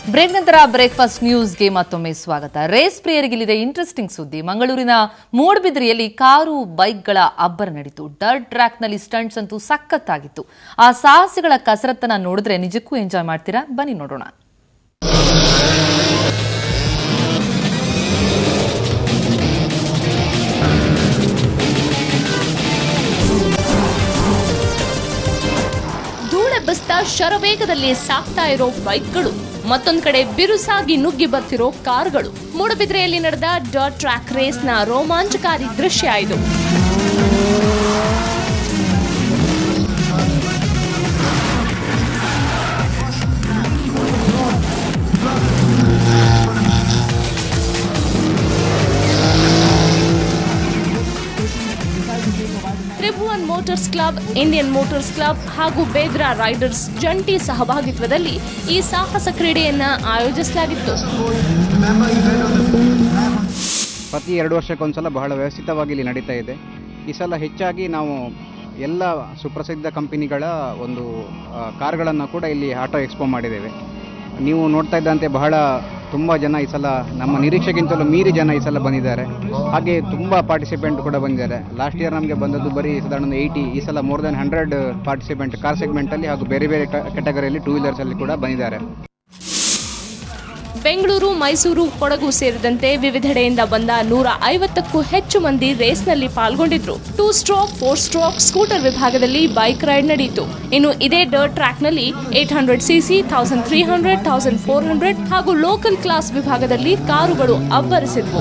Break ನಂತರ breakfast ನ್ಯೂಸ್ಗೆ ಮತ್ತೊಮ್ಮೆ ಸ್ವಾಗತ ರೇಸ್ ಪ್ರಿಯರಿಗಿಲ್ಲಿದೆ ಇಂಟ್ರೆಸ್ಟಿಂಗ್ ಸುದ್ದಿ ಮಂಗಳೂರಿನ ಮೂಡಬಿದ್ರಿಯಲ್ಲಿ ಕಾರು ಬೈಕ್ಗಳ ಅಬ್ಬರ ನಡೀತು ಡರ್ಟ್ ಟ್ರ್ಯಾಕ್ನಲ್ಲಿ ಸ್ಟಂಟ್ಸ್ ಅಂತೂ ಸಖತ್ತಾಗಿತ್ತು ಆ ಸಾಹಸಿಗಳ ಕಸರತ್ತನ್ನ ನೋಡಿದ್ರೆ ನಿಜಕ್ಕೂ ಎಂಜಾಯ್ ಮಾಡ್ತೀರಾ ಬನ್ನಿ ನೋಡೋಣ ಧೂಳೆಬ್ಬಸ್ತ ಶರವೇಗದಲ್ಲಿ ಸಾಗ್ತಾ ಇರೋ ಬೈಕ್ಗಳು ಮತ್ತೊಂದ್ ಕಡೆ ಬಿರುಸಾಗಿ ನುಗ್ಗಿ ಬರ್ತಿರೋ ಕಾರುಗಳು ಮೂಡಬಿದ್ರೆಯಲ್ಲಿ ನಡೆದ ಡಾಟ್ ಟ್ರ್ಯಾಕ್ ರೇಸ್ನ ರೋಮಾಂಚಕಾರಿ ದೃಶ್ಯ ಇದು Tribhuvan Motors Club Indian Motors Club ಹಾಗೂ ಬೇದ್ರಾ ರೈಡರ್ಸ್ ಜಂಟಿ ಸಹಭಾಗಿತ್ವದಲ್ಲಿ ಈ ಸಾಹಸ ಕ್ರೀಡೆಯನ್ನ ಆಯೋಜಿಸಲಾಗಿತ್ತು ಪ್ರತಿ ಎರಡು ವರ್ಷಕ್ಕೊಂದ್ಸಲ ಬಹಳ ವ್ಯವಸ್ಥಿತವಾಗಿ ಇಲ್ಲಿ ನಡೀತಾ ಇದೆ ಈ ಸಲ ಹೆಚ್ಚಾಗಿ ನಾವು ಎಲ್ಲ ಸುಪ್ರಸಿದ್ಧ ಕಂಪನಿಗಳ ಒಂದು ಕಾರ್ಗಳನ್ನು ಕೂಡ ಇಲ್ಲಿ ಆಟೋ ಎಕ್ಸ್ಪೋ ಮಾಡಿದ್ದೇವೆ ನೀವು ನೋಡ್ತಾ ಇದ್ದಂತೆ ಬಹಳ ತುಂಬ ಜನ ಈ ಸಲ ನಮ್ಮ ನಿರೀಕ್ಷೆಗಿಂತಲೂ ಮೀರಿ ಜನ ಈ ಸಲ ಬಂದಿದ್ದಾರೆ ಹಾಗೆ ತುಂಬ ಪಾರ್ಟಿಸಿಪೆಂಟ್ ಕೂಡ ಬಂದಿದ್ದಾರೆ ಲಾಸ್ಟ್ ಇಯರ್ ನಮಗೆ ಬಂದದ್ದು ಬರೀ ಸಾಧಾರಣ ಏಯ್ಟಿ ಈ ಸಲ more than hundred participant car ಸೆಗ್ಮೆಂಟಲ್ಲಿ ಹಾಗೂ ಬೇರೆ ಬೇರೆ ಕ್ಯಾಟಗರಿಯಲ್ಲಿ ಟೂ ವೀಲರ್ಸಲ್ಲಿ ಕೂಡ ಬಂದಿದ್ದಾರೆ ಬೆಂಗಳೂರು ಮೈಸೂರು ಕೊಡಗು ಸೇರಿದಂತೆ ವಿವಿಧೆಡೆಯಿಂದ ಬಂದ ನೂರ ಐವತ್ತಕ್ಕೂ ಹೆಚ್ಚು ಮಂದಿ ರೇಸ್ನಲ್ಲಿ ಪಾಲ್ಗೊಂಡಿದ್ರು two stroke four stroke scooter ವಿಭಾಗದಲ್ಲಿ ಬೈಕ್ ರೈಡ್ ನಡೆಯಿತು ಇನ್ನು ಇದೇ ಡರ್ಟ್ ಟ್ರ್ಯಾಕ್ನಲ್ಲಿ eight hundred CC thousand three hundred thousand four hundred ಹಾಗೂ ಲೋಕಲ್ ಕ್ಲಾಸ್ ವಿಭಾಗದಲ್ಲಿ ಕಾರುಗಳು ಅಬ್ಬರಿಸಿದ್ವು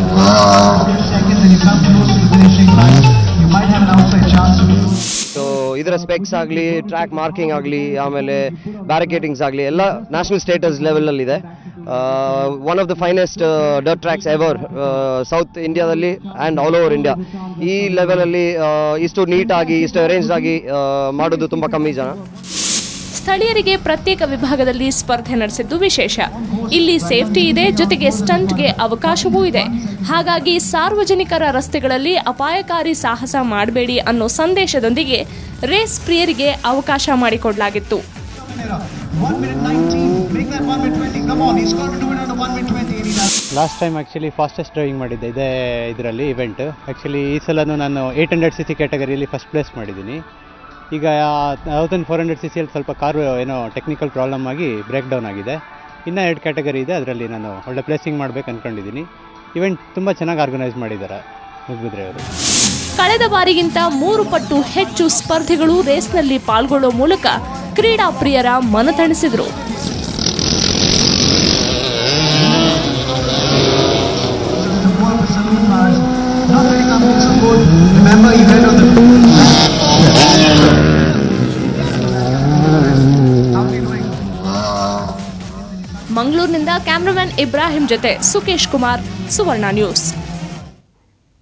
ಸೊ ಇದರ ಸ್ಪೆಕ್ಸ್ ಆಗಲಿ ಟ್ರ್ಯಾಕ್ ಮಾರ್ಕಿಂಗ್ ಆಗಲಿ ಆಮೇಲೆ ಬ್ಯಾರಿಕೇಟಿಂಗ್ಸ್ ಆಗಲಿ ಎಲ್ಲ ನ್ಯಾಷನಲ್ ಸ್ಟೇಟಸ್ ಲೆವೆಲಲ್ಲಿದೆ one of the finest dirt tracks ever south ಇಂಡಿಯಾದಲ್ಲಿ ಆ್ಯಂಡ್ ಆಲ್ ಓವರ್ ಇಂಡಿಯಾ ಈ ಲೆವೆಲಲ್ಲಿ ಇಷ್ಟು ನೀಟಾಗಿ ಇಷ್ಟು ಅರೇಂಜ್ ಆಗಿ ಆ, ಮಾಡೋದು ತುಂಬ ಕಮ್ಮಿ ಜನ ಸ್ಥಳೀಯರಿಗೆ ಪ್ರತ್ಯೇಕ ವಿಭಾಗದಲ್ಲಿ ಸ್ಪರ್ಧೆ ನಡೆಸಿದ್ದು ವಿಶೇಷ ಇಲ್ಲಿ ಸೇಫ್ಟಿ ಇದೆ ಜೊತೆಗೆ ಸ್ಟಂಟ್ಗೆ ಅವಕಾಶವೂ ಇದೆ ಹಾಗಾಗಿ ಸಾರ್ವಜನಿಕರ ರಸ್ತೆಗಳಲ್ಲಿ ಅಪಾಯಕಾರಿ ಸಾಹಸ ಮಾಡಬೇಡಿ ಅನ್ನೋ ಸಂದೇಶದೊಂದಿಗೆ ರೇಸ್ ಪ್ರಿಯರಿಗೆ ಅವಕಾಶ ಮಾಡಿಕೊಡಲಾಗಿತ್ತು One minute 19. Make that one minute 20. Come on, he's got to do it under one minute 20 and he does. Last time actually fastest driving ಮಾಡಿದ್ದೆ ಇದೇ ಇದರಲ್ಲಿ ಇವೆಂಟ್ ಆ್ಯಕ್ಚುಲಿ ಈ ಸಲನೂ ನಾನು ಏಯ್ಟ್ ಹಂಡ್ರೆಡ್ ಸಿ ಸಿ ಕ್ಯಾಟಗರಿಯಲ್ಲಿ ಫಸ್ಟ್ ಪ್ಲೇಸ್ ಮಾಡಿದ್ದೀನಿ ಈಗ thousand four hundred C ಸಿಯಲ್ಲಿ ಸ್ವಲ್ಪ ಕಾರು ಏನೋ ಟೆಕ್ನಿಕಲ್ ಪ್ರಾಬ್ಲಮ್ ಆಗಿ ಬ್ರೇಕ್ ಡೌನ್ ಆಗಿದೆ ಇನ್ನೂ ಎರಡು ಕ್ಯಾಟಗರಿ ಇದೆ ಅದರಲ್ಲಿ ನಾನು ಒಳ್ಳೆ ಪ್ಲೇಸಿಂಗ್ ಮಾಡಬೇಕು ಅಂದ್ಕೊಂಡಿದ್ದೀನಿ ಇವೆಂಟ್ ತುಂಬ ಚೆನ್ನಾಗಿ ಆರ್ಗನೈಸ್ ಮಾಡಿದ್ದಾರೆ ಮುಗ್ಬಿದ್ರೆ ಅವರು ಕಳೆದ ಬಾರಿಗಿಂತ ಮೂರು ಪಟ್ಟು ಹೆಚ್ಚು ಸ್ಪರ್ಧಿಗಳು ರೇಸ್ನಲ್ಲಿ ಪಾಲ್ಗೊಳ್ಳೋ ಮೂಲಕ ಕ್ರೀಡಾ ಪ್ರಿಯರ ಮನತಣಿಸಿದರು The world of saloon cars. Not many companies support. Remember, event on the How are you doing? ಮಂಗಳೂರಿನಿಂದ ಕ್ಯಾಮ್ರಾಮನ್ ಇಬ್ರಾಹಿಂ ಜೊತೆ ಸುಕೇಶ್ ಕುಮಾರ್ ಸುವರ್ಣ ನ್ಯೂಸ್